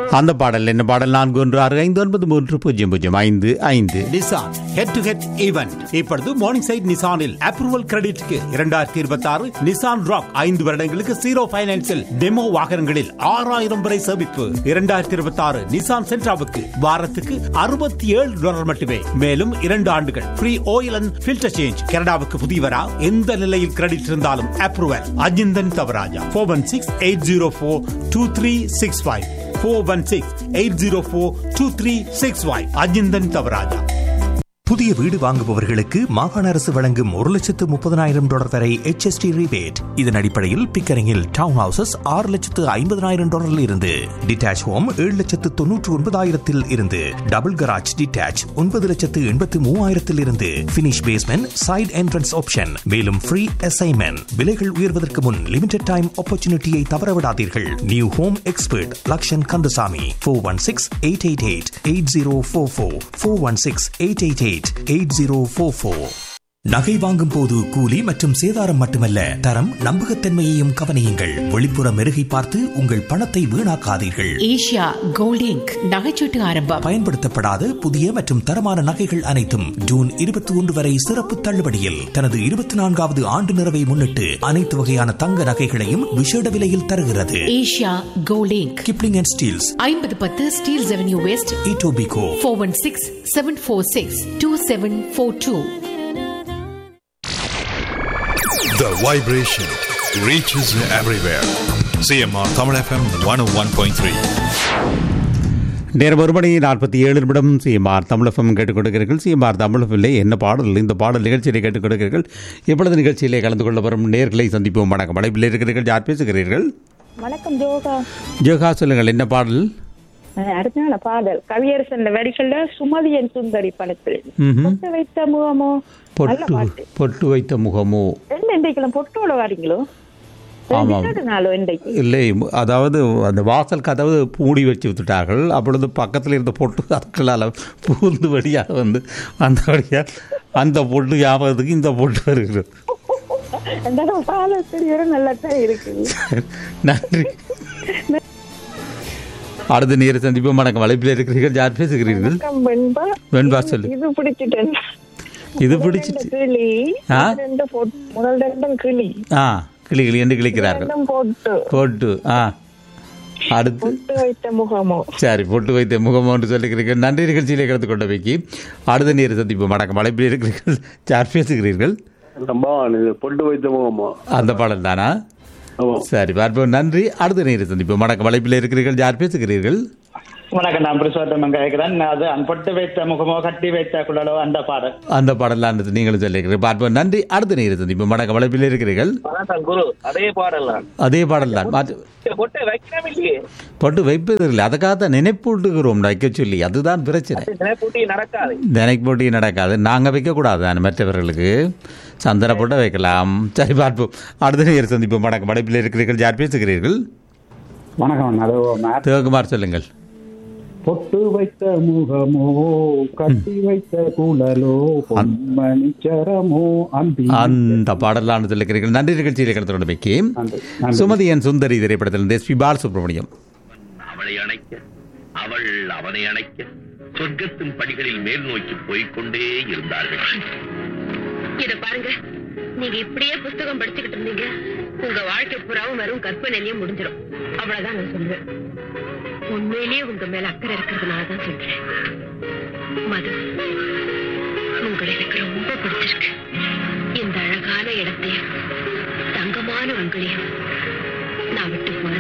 அந்த பாடல் என்ன பாடல் நான்கு ஒன்று ஆறு ஐந்து ஒன்பது மூன்று பூஜ்ஜியம் பூஜ்ஜியம் ஐந்து ஐந்து Nissan head to head event இப்பொழுது மார்னிங் சைட் நிசானில் அப்ரூவல் கிரெடிட்க்கு இரண்டாயிரத்தி இருபத்தி ஆறு நிசான் ராக் ஐந்து வருடங்களுக்கு ஜீரோ பைனான்சில் டெமோ வாகனங்களில் ஆறாயிரம் வரை சேமிப்பு இரண்டாயிரத்தி இருபத்தி ஆறு நிசான் சென்ட்ராவுக்கு வாரத்துக்கு அறுபத்தி ஏழு டாலர் மட்டுமே மேலும் இரண்டு ஆண்டுகள் free oil and filter change கனடாவுக்கு புதியவரா எந்த நிலையில் கிரெடிட் இருந்தாலும் approval Ajinthan Thavarajah four one six eight zero four two three six five four one six eight zero four two three six five Ajinthan Thavarajah புதிய வீடு வாங்குபவர்களுக்கு மாகாண அரசு வழங்கும் ஒரு லட்சத்து முப்பதனாயிரம் டாலர் வரை HST rebate இதன் அடிப்படையில் பிக்கரிங்கில் டவுன் ஹவுசஸ் ஆறு லட்சத்து ஐம்பதனாயிரம் டாலரில் இருந்து டிட்டாச் ஹோம் ஏழு லட்சத்து தொன்னூற்று ஒன்பதாயிரத்தில் இருந்து டபுள் கராஜ் டிட்டாச் ஒன்பது லட்சத்து எண்பத்து மூவாயிரத்தில் இருந்து finish basement side entrance option மேலும் ஃப்ரீ அசைன்மெண்ட் விலைகள் உயர்வதற்கு முன் லிமிடெட் டைம் ஆப்பர்ச்சுனிட்டியை தவறவிடாதீர்கள் new home expert Lakshan Kandasamy four one six eight eight eight eight zero four four four one six eight eight eight eight zero four four நகை வாங்கும் போது கூலி மற்றும் சேதாரம் மட்டுமல்ல தரம் நம்பகத்தன்மையையும் கவனியுங்கள் வெளிப்புற மெருகை பார்த்து உங்கள் பணத்தை வீணாக்காதீர்கள் ஏஷியா கோல்ட் இங்க் நகைச்சீட்டு ஆரம்பம் பயன்படுத்தப்படாத புதிய மற்றும் தரமான நகைகள் அனைத்தும் ஜூன் இருபத்தி ஒன்று வரை சிறப்பு தள்ளுபடியில் தனது இருபத்தி நான்காவது ஆண்டு நிறைவை முன்னிட்டு அனைத்து வகையான தங்க நகைகளையும் விசேட விலையில் தருகிறது Asia Gold Inc Kipling and Steeles ஐம்பது பத்து Steeles Avenue West Etobicoke four one six seven four six two seven four two The vibration reaches everywhere. CMR Tamil FM 101.3. நேரம் ஒரு மணி நாற்பத்தி ஏழு நிமிடம் சிஎம்ஆர் தமிழகம் கேட்டுக் கொடுக்கிறீர்கள் சிஎம்ஆர் தமிழகமில்லை என்ன பாடல் இந்த பாடல் நிகழ்ச்சியிலே கேட்டுக் கொடுக்கிறீர்கள் இப்பொழுது நிகழ்ச்சியிலே கலந்து கொள்ள வரும் நேர்களை சந்திப்போம் வணக்கம் அழைப்பில் இருக்கிறீர்கள் யார் பேசுகிறீர்கள் வணக்கம் ஜோகா ஜோகா சொல்லுங்கள் என்ன பாடல் அஹ் அடுத்த பாடல் கவியரசன் வரிகள்ல சுமதியன் சுந்தரி படத்தில் ம்ஹும். பொட்டு வைத்த முகமோ நல்ல பொட்டு பாட்டு பொட்டு வைத்த முகமோ என்ன இன்றைக்கு பொட்டோட வாரீங்களோ ஆமாம். விசேட நாளோ இன்றைக்கு இல்லை அதாவது அந்த வாசல் கதவு மூடி வச்சு விட்டுட்டார்கள் அப்பொழுது பக்கத்தில் இருந்த பொட்டு அதுக்களால் பூந்து வழியாக வந்து அந்த வழியாக அந்த பொட்டு ஞாபகத்துக்கு இந்த பொட்டு வருகிறது அந்த பாடல் தெரியற நல்லா தான் இருக்குது நன்றி அடுத்த நேர சந்திப்போம் வணக்கம் வலைப்பில் இருக்கிறீர்கள் யார் பேசுகிறீர்கள் வணக்கம் வெண்பா வெண்பா சொல்லு இது பிடிச்சிட்டேன் இது முதல் பிடிச்சிட்டு ரெண்டு கிளி ஆ? முதல் ரெண்டு பொட்டு- முதல் ரெண்டும் கிளி ஆ கிளி கிளி என்று கிளிக்கிறார்கள் ரெண்டும் பொட்டு பொட்டு ஆ அடுத்து பொட்டு வைத்த முகமோ சரி பொட்டு வைத்த முகம் என்று சொல்லுகிறீர்கள் நன்றி நிகழ்ச்சியிலே கலந்து கொண்டவைக்கு அடுத்த நேர சந்திப்போம் வணக்கம் வலைப்பில் இருக்கிறீர்கள் யார் பேசுகிறீர்கள் பவான் இது பொட்டு வைத்த முகமா அந்த பாடல் தானா ஆமா சரி பார்ப்போம் நன்றி அடுத்த நேர சந்திப்போம் வணக்கம் வலைப்பில் இருக்கிறீர்கள் யார் பேசுகிறீர்கள் வணக்கம் நான் புருஷோத்தமன் கேட்கிறேன் அது அன்பட்டு வைத்த முகமோ கட்டி வைத்த குழலோ அந்த பாடல் அந்த பாடலாம் நீங்களும் சொல்லியிருக்கிறீர்கள் பார்ப்போம் நன்றி அடுத்த நேர சந்திப்போம் வணக்கம் வலைப்பில் இருக்கிறீர்கள் அதான் குரு அதே பாடல் தான் அதே பாடல் தான் மாற்று பொட்டை வைக்கணும் இல்லையே போட்டு வைப்பதில்லை அதுக்காக தான் நினைப்பூட்டுகிறோம் வைக்க சொல்லி அதுதான் பிரச்சனை பூட்டி நடக்காது நினைக்கு போட்டி நடக்காது நாங்கள் வைக்கக்கூடாது தானே மற்றவர்களுக்கு சந்தன போட்டு வைக்கலாம் சரி பார்ப்போம் அடுத்த நேரம் சந்திப்போம் வணக்கம் படைப்பில் இருக்கிறீர்கள் யார் பேசுகிறீர்கள் வணக்கம் அது மேத் சிவகுமார் சொல்லுங்கள் பொட்டு வைத்த முகமோ கட்டி வைத்த குழலோ பொன்மணிச்சரமோ அந்தி அந்த பாடலான சொல்லுகிறீர்கள் நன்றி நிகழ்ச்சியில் கலந்து கொண்டமைக்கு நன்றி, நன்றி. சுமதி என் சுந்தரி திரைப்படத்தில் எஸ் பி பாலசுப்ரமணியம் அவளை அணைக்க அவள் அவனை அணைக்க சொர்க்கத்தின் படிகளில் மேல் நோக்கி போய்க்கொண்டே இருந்தார்கள் இத பாருங்க நீங்க இப்படியே புஸ்தகம் படிச்சுக்கிட்டு இருந்தீங்க உங்க வாழ்க்கை புறாவும் வெறும் கற்பனையிலயும் முடிஞ்சிடும் அவ்வளவுதான் நான் சொல்லுவேன் உண்மையிலேயே உங்க மேல அக்கறை இருக்கிறதுனால தான் சொல்றேன் மது உங்களை எனக்கு ரொம்ப பிடிச்சிருக்கு இந்த அழகான இடத்தையும் தங்கமான உங்களையும் நான் விட்டு போறது